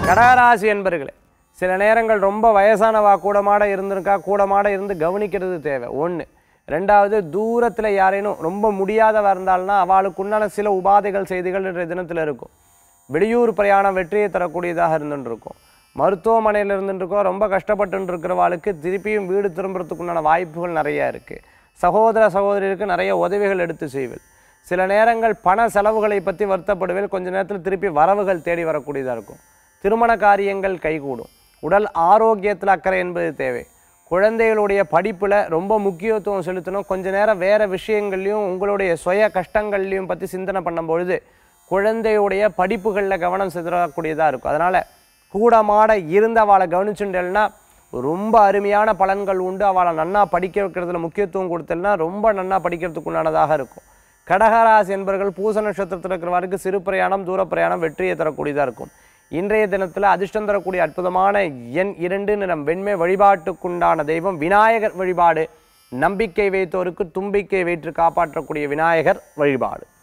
கடகராசி என்பர்களே சில நேரங்கள் ரொம்ப வயசானவா கூடமாட இருந்திருக்கா கூடமாட இருந்து கவனிக்கிறது தேவை ஒன்று ரெண்டாவது தூரத்தில் யாரேனும் ரொம்ப முடியாதவா இருந்தால்னா அவளுக்கு உண்டான சில உபாதைகள் செய்திகள் இன்றைய தினத்தில் இருக்கும் வெளியூர் பிரயாணம் வெற்றியை தரக்கூடியதாக இருந்துட்டு இருக்கும் மருத்துவமனையில் இருந்துட்டு இருக்கோம் ரொம்ப கஷ்டப்பட்டு இருக்கிறவாளுக்கு திருப்பியும் வீடு திரும்புறதுக்கு உண்டான வாய்ப்புகள் நிறைய இருக்குது சகோதர சகோதரிகளுக்கு நிறைய உதவிகள் எடுத்து செய்வீள் சில நேரங்கள் பண செலவுகளை பற்றி வருத்தப்படுவேல் கொஞ்ச நேரத்தில் திருப்பி வரவுகள் தேடி வரக்கூடியதாக இருக்கும் திருமண காரியங்கள் கைகூடும் உடல் ஆரோக்கியத்தில் அக்கறை என்பது தேவை குழந்தைகளுடைய படிப்பில் ரொம்ப முக்கியத்துவம் செலுத்தணும் கொஞ்ச நேரம் வேறு விஷயங்கள்லையும் உங்களுடைய சுய கஷ்டங்கள்லையும் பற்றி சிந்தனை பண்ணும்பொழுது குழந்தையுடைய படிப்புகளில் கவனம் செலுத்தக்கூடியதாக இருக்கும் அதனால் கூடமாட இருந்து அவளை கவனிச்சுட்டேன்னா ரொம்ப அருமையான பலன்கள் உண்டு அவளை நன்னா படிக்க வைக்கிறதுல முக்கியத்துவம் கொடுத்தல்னா ரொம்ப நன்னா படிக்கிறதுக்கு உண்டானதாக இருக்கும் கடகராசி என்பவர்கள் பூச நட்சத்திரத்தில் இருக்கிறவருக்கு சிறு பிரயாணம் தூர பிரயாணம் வெற்றியை தரக்கூடியதாக இருக்கும் இன்றைய தினத்தில் அதிர்ஷ்டம் தரக்கூடிய அற்புதமான எண் இரண்டு நிறம் வெண்மை வழிபாட்டுக்குண்டான தெய்வம் விநாயகர் வழிபாடு நம்பிக்கை வைத்தோருக்கு தும்பிக்கை வைத்து காப்பாற்றக்கூடிய விநாயகர் வழிபாடு